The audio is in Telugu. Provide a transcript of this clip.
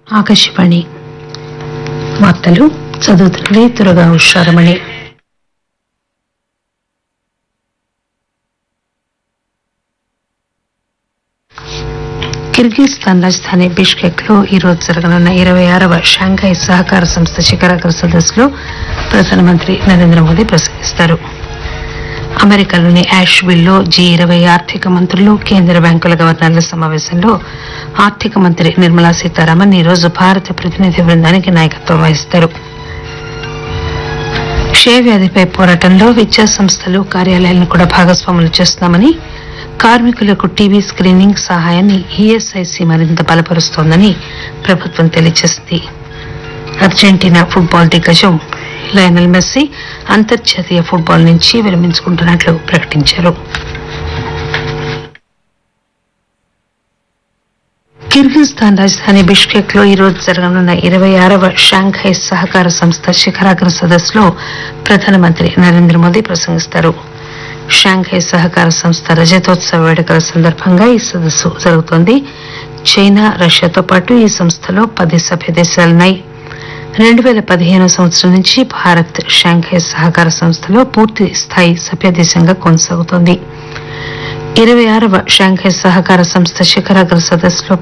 ఆకాశవాణి వార్తలు చదువుతున్నది త్వరగా హుషారమణి కిర్గిస్థాన్ రాజధాని బిష్కెక్ లో ఈ రోజు జరగనున్న ఇరవై ఆరవ షాంఘై సహకార సంస్థ శిఖరాగ్ర సదస్సులో ప్రధానమంత్రి నరేంద్ర మోదీ ప్రసంగిస్తారు అమెరికాలోని యాష్విల్లో జీ ఇరవై ఆర్థిక మంత్రులు కేంద్ర బ్యాంకుల గవర్నర్ల సమావేశంలో ఆర్థిక మంత్రి నిర్మలా సీతారామన్ ఈ రోజు భారత ప్రతినిధి బృందానికి నాయకత్వం వహిస్తారు క్షయ వ్యాధిపై పోరాటంలో విద్యా సంస్థలు కార్యాలయాలను కూడా భాగస్వాములు చేస్తున్నామని కార్మికులకు టీబీ స్క్రీనింగ్ సహాయాన్ని ఈఎస్ఐసి మరింత బలపరుస్తోందని ప్రభుత్వం తెలియజేసింది అర్జెంటీనా ఫుట్బాల్ దిగ్గజం లయనల్ మెస్సీ అంతర్జాతీయ ఫుట్బాల్ నుంచి విరమించుకుంటున్నట్లు ప్రకటించారు కిర్గిస్థాన్ రాజధాని బిష్కెక్ లో ఈ రోజు జరగనున్న ఇరవై ఆరవ షాంఘై సహకార సంస్థ శిఖరాగ్ర సదస్సులో ప్రధానమంత్రి నరేంద్ర మోదీ ప్రసంగిస్తారు షాంఘై సహకార సంస్థ రజతోత్సవ వేడుకల సందర్భంగా ఈ సదస్సు జరుగుతోంది చైనా రష్యాతో పాటు ఈ సంస్థలో పది సభ్య దేశాలున్నాయి రెండు వేల పదిహేను సంవత్సరం నుంచి భారత్ షాంఘై సహకార సంస్థలో పూర్తి స్థాయి సభ్య దేశంగా కొనసాగుతోంది ఇరవై ఆరవ షాంఘై సహకార సంస్థ శిఖరాగ్ర సదస్సులో